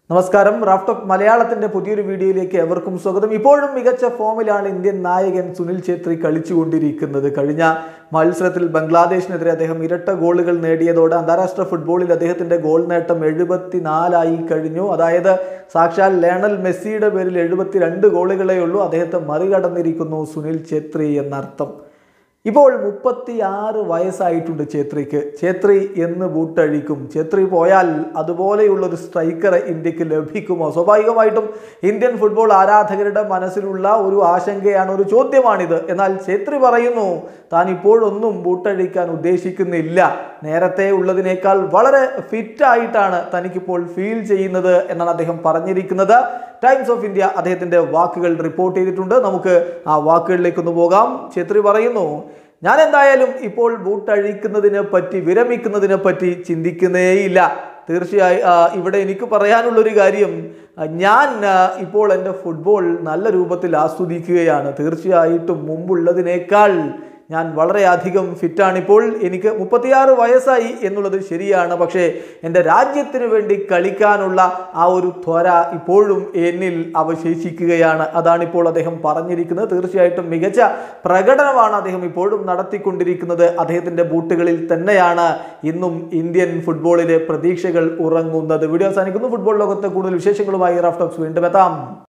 നമസ്കാരം റാഫ്റ്റോപ്പ് മലയാളത്തിന്റെ പുതിയൊരു വീഡിയോയിലേക്ക് എവർക്കും സ്വാഗതം ഇപ്പോഴും മികച്ച ഫോമിലാണ് ഇന്ത്യൻ നായകൻ സുനിൽ ഛേത്രി കളിച്ചുകൊണ്ടിരിക്കുന്നത് കഴിഞ്ഞ മത്സരത്തിൽ ബംഗ്ലാദേശിനെതിരെ അദ്ദേഹം ഇരട്ട ഗോളുകൾ നേടിയതോടെ അന്താരാഷ്ട്ര ഫുട്ബോളിൽ അദ്ദേഹത്തിന്റെ ഗോൾ നേട്ടം എഴുപത്തിനാലായി കഴിഞ്ഞു അതായത് സാക്ഷാൽ ലേണൽ മെസ്സിയുടെ പേരിൽ എഴുപത്തിരണ്ട് ഗോളുകളേ ഉള്ളൂ അദ്ദേഹത്തെ മറികടന്നിരിക്കുന്നു സുനിൽ ഛേത്രി എന്നർത്ഥം ഇപ്പോൾ മുപ്പത്തി ആറ് വയസ്സായിട്ടുണ്ട് ഛേത്രിക്ക് ഛേത്രി എന്ന് ബൂട്ടഴിക്കും ഛേത്രി പോയാൽ അതുപോലെയുള്ളൊരു സ്ട്രൈക്കറെ ഇന്ത്യക്ക് ലഭിക്കുമോ സ്വാഭാവികമായിട്ടും ഇന്ത്യൻ ഫുട്ബോൾ ആരാധകരുടെ മനസ്സിലുള്ള ഒരു ആശങ്കയാണ് ഒരു ചോദ്യമാണിത് എന്നാൽ ഛേത്രി പറയുന്നു താൻ ഇപ്പോഴൊന്നും ബൂട്ടഴിക്കാൻ ഉദ്ദേശിക്കുന്നില്ല നേരത്തെ ഉള്ളതിനേക്കാൾ വളരെ ഫിറ്റായിട്ടാണ് തനിക്കിപ്പോൾ ഫീൽ ചെയ്യുന്നത് എന്നാണ് അദ്ദേഹം പറഞ്ഞിരിക്കുന്നത് ടൈംസ് ഓഫ് ഇന്ത്യ അദ്ദേഹത്തിന്റെ വാക്കുകൾ റിപ്പോർട്ട് ചെയ്തിട്ടുണ്ട് നമുക്ക് ആ വാക്കുകളിലേക്ക് ഒന്ന് പോകാം ഛേത്രി പറയുന്നു ഞാൻ എന്തായാലും ഇപ്പോൾ ബൂട്ടഴിക്കുന്നതിനെ പറ്റി വിരമിക്കുന്നതിനെ പറ്റി ചിന്തിക്കുന്നേയില്ല തീർച്ചയായും ആ, ഇവിടെ എനിക്ക് പറയാനുള്ളൊരു കാര്യം ആ, ഞാൻ ആ, ഇപ്പോൾ എൻ്റെ ഫുട്ബോൾ നല്ല രൂപത്തിൽ ആസ്വദിക്കുകയാണ് തീർച്ചയായിട്ടും മുമ്പുള്ളതിനേക്കാൾ ഞാൻ വളരെയധികം ഫിറ്റാണിപ്പോൾ എനിക്ക് മുപ്പത്തിയാറ് വയസ്സായി എന്നുള്ളത് ശരിയാണ് പക്ഷേ എൻ്റെ രാജ്യത്തിന് വേണ്ടി കളിക്കാനുള്ള ആ ഒരു ത്വര ഇപ്പോഴും എന്നിൽ അവശേഷിക്കുകയാണ് അതാണിപ്പോൾ അദ്ദേഹം പറഞ്ഞിരിക്കുന്നത് തീർച്ചയായിട്ടും മികച്ച പ്രകടനമാണ് അദ്ദേഹം ഇപ്പോഴും നടത്തിക്കൊണ്ടിരിക്കുന്നത് അദ്ദേഹത്തിൻ്റെ ബൂട്ടുകളിൽ തന്നെയാണ് ഇന്നും ഇന്ത്യൻ ഫുട്ബോളിലെ പ്രതീക്ഷകൾ ഉറങ്ങുന്നത് വീഡിയോ അവസാനിക്കുന്നു ഫുട്ബോൾ ലോകത്തെ കൂടുതൽ വിശേഷങ്ങളുമായി റാഫ്റ്റോക്സ് വീണ്ടും എത്താം